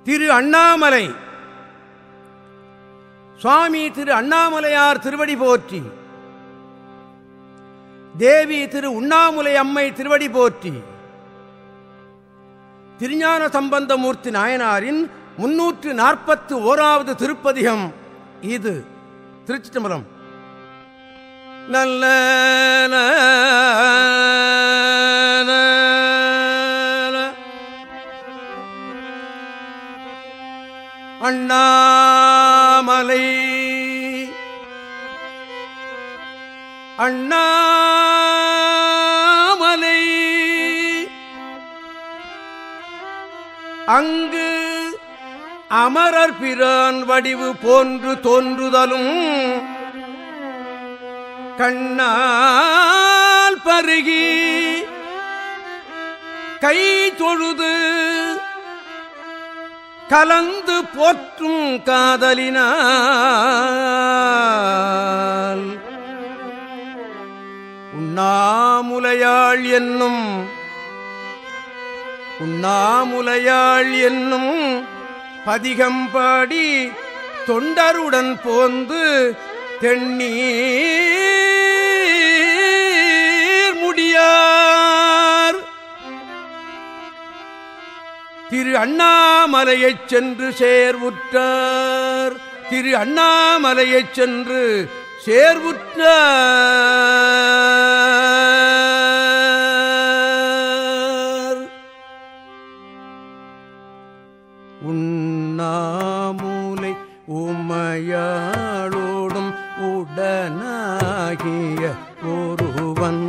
திரு அண்ணாமலை சுவாமி திரு அண்ணாமலையார் திருவடி போற்றி தேவி திரு உண்ணாமுலை அம்மை திருவடி போற்றி திருஞான சம்பந்தமூர்த்தி நாயனாரின் முன்னூற்று நாற்பத்து ஓராவது திருப்பதிகம் இது திருச்சி தம்பரம் நல்ல அண்ணாமலை அண்ணாமலை அங்கு அமரர் பிரான் வடிவு போன்று தோன்றுதலும் கண்ணால் பருகி கை தொழுது கலந்து போற்றும் காதலினால் உண்ணாமுலையாள் என்னும் உண்ணாமுலையாள் என்னும் பதிகம்பாடி தொண்டருடன் போந்து தென்னீர் முடியார் திரு அண்ணாமலையைச் சென்று சேர்வுற்றார் திரு அண்ணாமலையைச் சென்று சேர்வுற்றார் உண்ணாமூலை உமையாளோடும் உடனாகிய ஒருவன்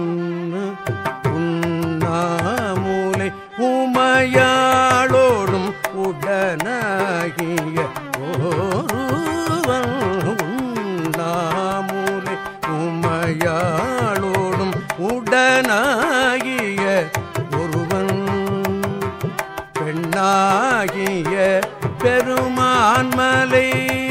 உண்ணாமூலை உமையாளோடும் உடனாகிய ஒருவன் உண்ணாமூலை உமையாளோடும் உடனாகிய ஒருவன் பெண்ணாகிய பெருமான்மலை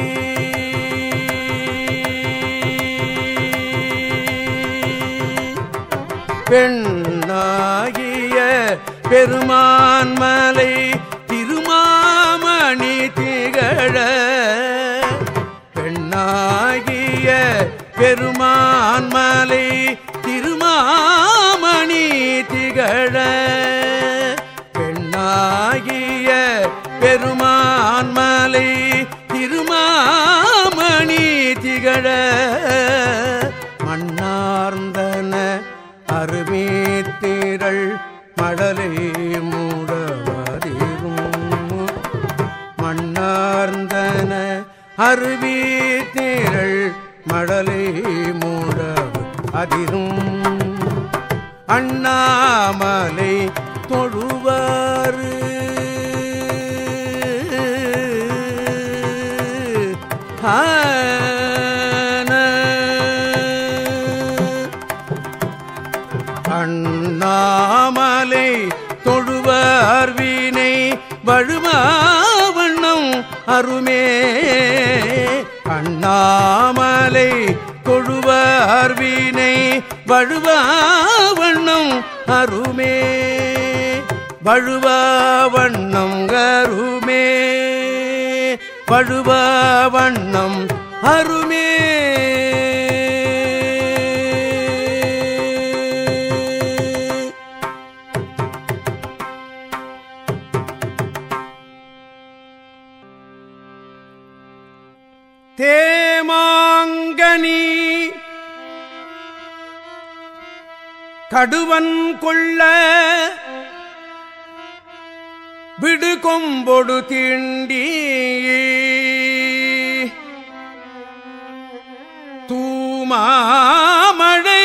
பெண்ணாகிய பெருமான்மலை திருமாமணி திகழ பெண்ணாகிய பெருமான்மலை திருமாமணி திகழ பெண்ணாகிய பெருமான்மலை திருமாமணி திகழ மண்ணார்ந்தன அருமேத்திரள் மடலை மூடவதிரும் மண்ணார்ந்தன அருவீத்திரள் மடலை மூடவ அதிரும் அண்ணாமலை தொழுவாறு அண்ணாமலை தொழுவார் வீணை வழுமாவண்ணம் அருமே அண்ணாமலை தொழுவார் வீணை வழுவாவண்ணம் அருமே வழுவாவண்ணம் அருமே வழுவாவண்ணம் அருமே தேமாங்கனி கடுவன் கொள்ள விடு கொம்பொடு தீண்டி தூமாமழை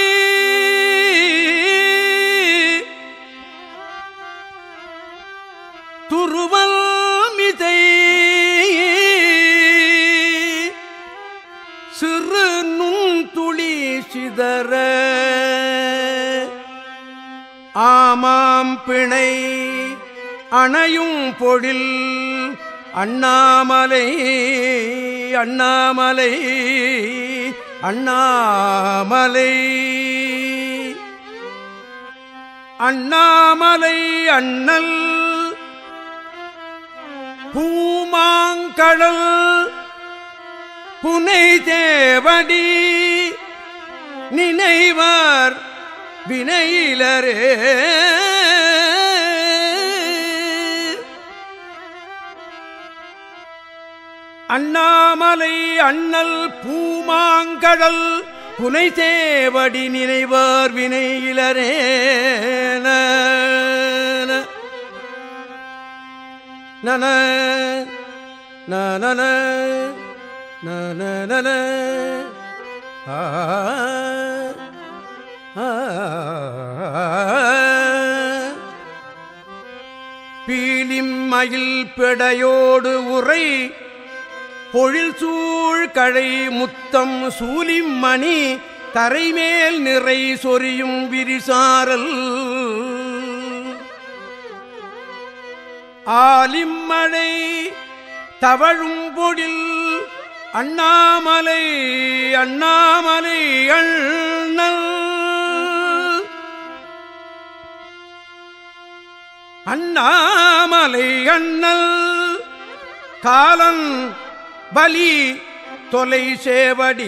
துருவல் மிதை சிறு நுண்துளி சிதற ஆமாம் பிணை அணையும் பொழில் அண்ணாமலை அண்ணாமலை அண்ணாமலை அண்ணாமலை அண்ணல் பூமாங்கடல் புனை தேவடி நினைவார் வினையிலரே அண்ணாமலை அண்ணல் பூமாங்கடல் புனை தேவடி நினைவார் வினையிலரே நன நன நன ஆ ஆ பீலிம்மயில் பெடையோடு உரை பொழில் சூழ் கழை முத்தம் சூலிம்மணி தரைமேல் நிறை சொரியும் விரிசாரல் ஆலிம்மழை தவழும் பொழில் அண்ணாமலை அண்ணாமலை அண்ணல் அண்ணாமலை அண்ணல் காலன் பலி தொலை சேவடி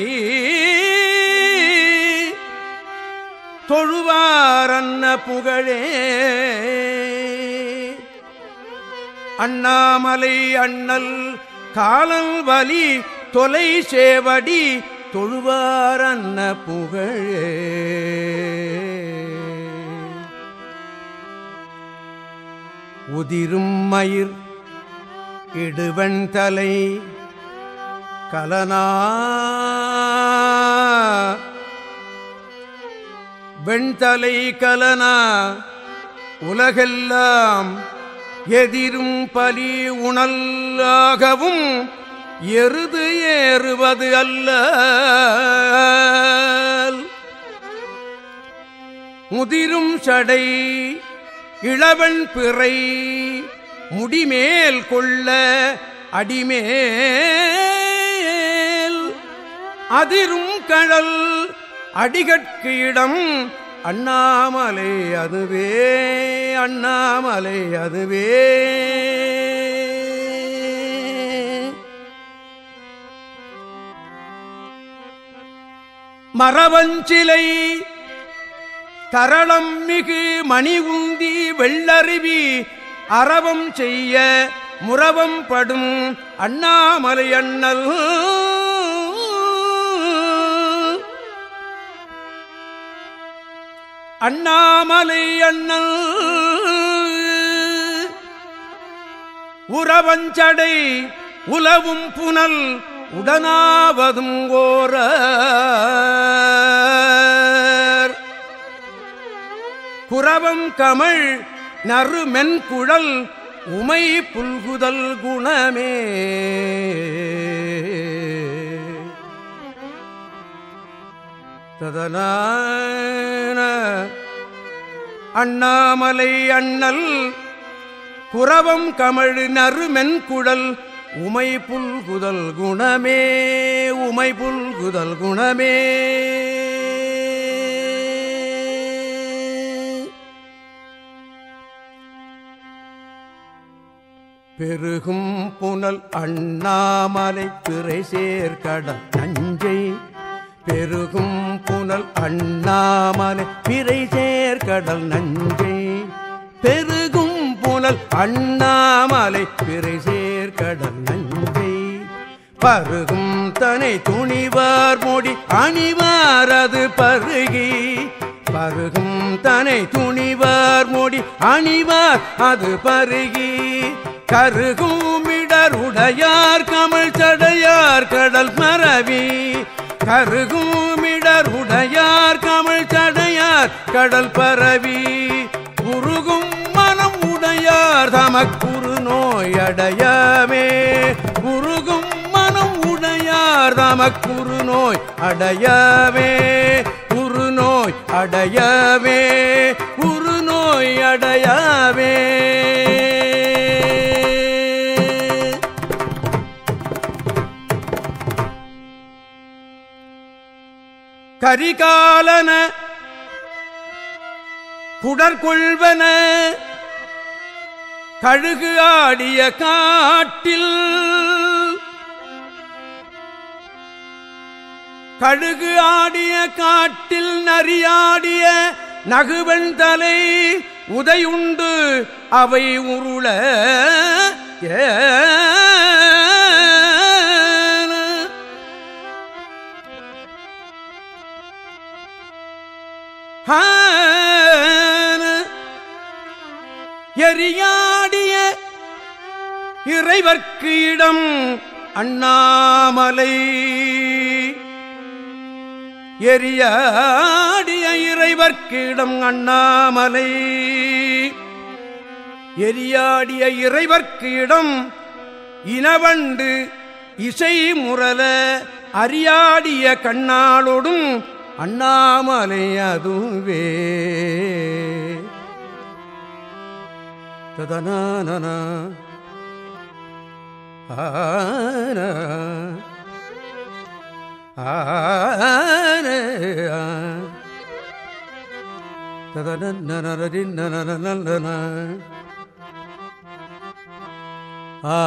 தொழுவாரன்ன புகழே அண்ணாமலை அண்ணல் காலல் வலி தொலை சேவடி தொழுவாரன்ன புகழே உதிரும் மயிர் இடுவன் தலை கலனா வெண்தலை கலனா உலகெல்லாம் எதிரும் பலி உணல்லாகவும் எருது ஏறுவது அல்ல முதிரும் சடை இளவன் பிறை முடிமேல் கொள்ள அடிமேல் அதிரும் கழல் அடிகட்கு இடம் அண்ணாமலை அதுவே அண்ணாமலை அதுவே மரவஞ்சிலை தரளம் மிகு மணி உந்தி வெள்ளருவி அறவம் செய்ய முறவம் படும் அண்ணாமலை அண்ணல் அண்ணாமலை அண்ணல் உறவஞ்சடை உலவும் புனல் உடனாவதும் ஓர குரவம் கமழ் நறுமென் குழல் உமை புல்குதல் குணமே ததனான அண்ணாமலை அண்ணல் குரவம் கமழ் நறுமென் குழல் உமை புல்குதல் குணமே உமை புல்குதல் குணமே பெருகும் புனல் அண்ணாமலை பிறை சேர்க்கடல் நஞ்சை பெருகும் புனல் அண்ணாமலை பிறை சேர்க்கடல் நஞ்சை பெருகும் புனல் அண்ணாமலை பிறை சேர்க்கடல் நஞ்சை பருகும் தனை துணிவார் முடி அணிவாரது பருகி பருகும் தனை துணிவார் முடி அணிவார் அது பருகி கருகுமிடருடையார் கமல் சடையார் கடல் மரவி கருகுமிடருடையார் கமல் சடையார் கடல் பரவி குருகும் மனம் உடையார் தமக்குரு நோயடையவே குருகும் மனம் உடையார் தமக்குரு நோய் அடையவே குரு நோய் அடையவே குரு நோய் அடையவே கரிகாலன குடற்கொள்வன கழுகு ஆடிய காட்டில் கழுகு ஆடிய காட்டில் நரியாடிய நகுவன் தலை உதையுண்டு அவை உருள ஏ எரியாடிய இறைவர்க்கு இடம் அண்ணாமலை எரியாடிய இறைவர்க்கு இடம் அண்ணாமலை எரியாடிய இறைவர்க்கு இடம் இனவண்டு இசை முரல அறியாடிய கண்ணாளோடும் அண்ணாமலை அதுவே ததனான ஆன ஆன ததனரின் ஆ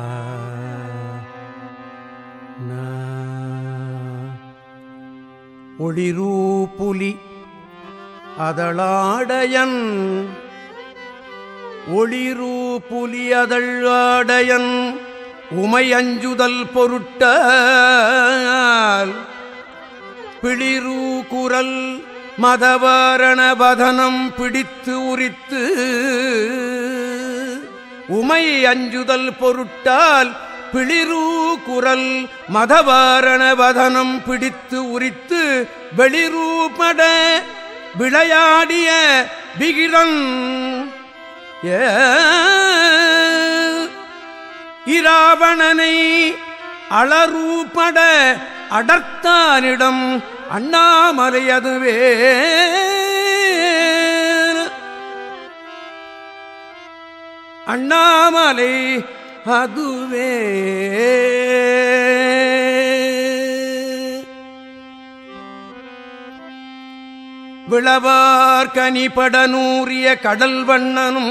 ஒளிரூ புலி அதளாடையன் ஒளிரூ புலி அதழாடையன் உமை அஞ்சுதல் பொருட்டால் பிளிரூ குரல் மதவாரண வதனம் பிடித்து உரித்து உமை அஞ்சுதல் பொருட்டால் பிளிரூ குரல் மதவாரண வதனம் பிடித்து உரித்து வெளிரூபட விளையாடிய விகிரன் ஏ இராவணனை அளரூபட அடர்த்தானிடம் அண்ணாமலை அதுவே அண்ணாமலை அதுவே விளவார் கனிபட நூறிய கடல் வண்ணனும்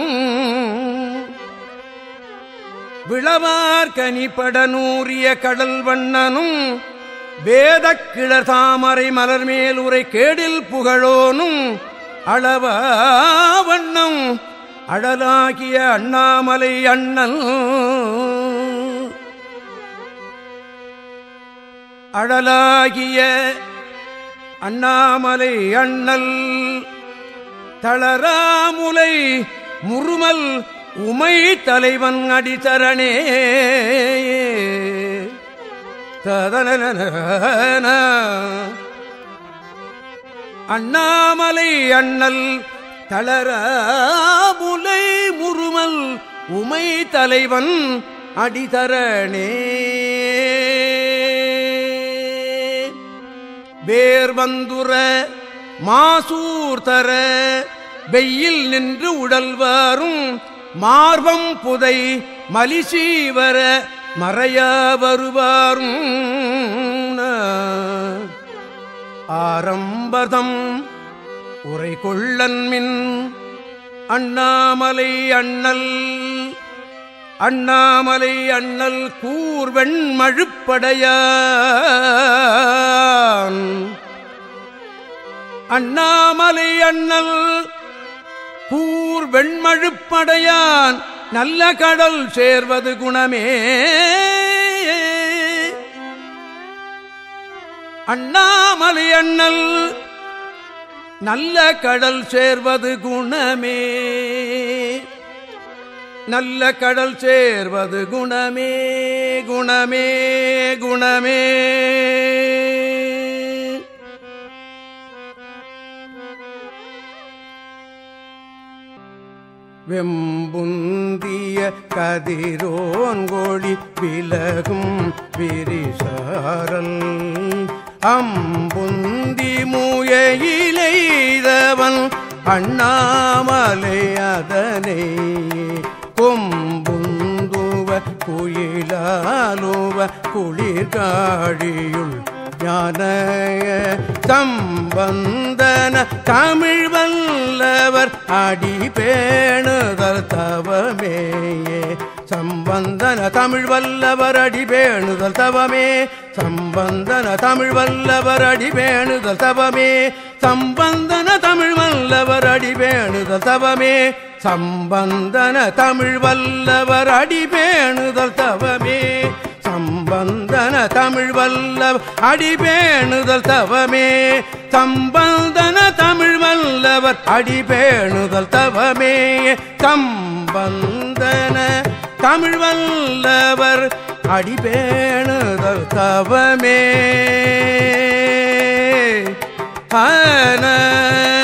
விளவார் கனிபட நூறிய கடல் வண்ணனும் வேதக் கிளர் தாமரை மலர் மேல் உரை கேடில் புகழோனும் அளவா வண்ணம் அழலாகிய அண்ணாமலை அண்ணல் அழலாகிய அண்ணாமலை அண்ணல் தளராமுலை முருமல் உமை தலைவன் அடித்தரணே ததன அண்ணாமலை அண்ணல் தளராமுலை முருமல் உமை தலைவன் அடிதரணே வேர் வந்துர மாசூர் தர வெயில் நின்று உடல்வாரும் மார்பம் புதை மலிசீவர மறையா வருவாரும் ஆரம்பதம் உரை கொள்ளன்மின் அண்ணாமலை அண்ணல் அண்ணாமலை அண்ணல் கூர்வெண் மழுப்படையான் அண்ணாமலை அண்ணல் கூர் வெண்மழுப்படையான் நல்ல கடல் சேர்வது குணமே அண்ணாமலை அண்ணல் நல்ல கடல் சேர்வது குணமே நல்ல கடல் சேர்வது குணமே குணமே குணமே வெம்புந்திய கதிரோன்கோழி விலகும் விரிசாரல் அம்புந்தி மூயிலெய்தவன் அண்ணாமலை அதனை கொம்புந்துவ குயிலாலுவ குளிர்காழியுள் ஞான சம்பந்தன தமிழ் வல்லவர் அடி பேணுதல் தவமே சம்பந்தன தமிழ் வல்லவர் அடி பேணுதல் தவமே சம்பந்தன தமிழ் வல்லவர் அடி பேணுதல் தவமே சம்பந்தன தமிழ் வல்லவர் அடி பேணுதல் தவமே சம்பந்தன தமிழ் வல்லவர் அடி பேணுதல் தவமே சம்பந்தன தமிழ் வல்லவர் அடிபேணுதல் தவமே சம்பந்தன தமிழ் வல்லவர் அடிபேணுதல் தவமே சம்பந்தன தமிழ் வல்லவர் அடிபேணுதல் தவமே ஆன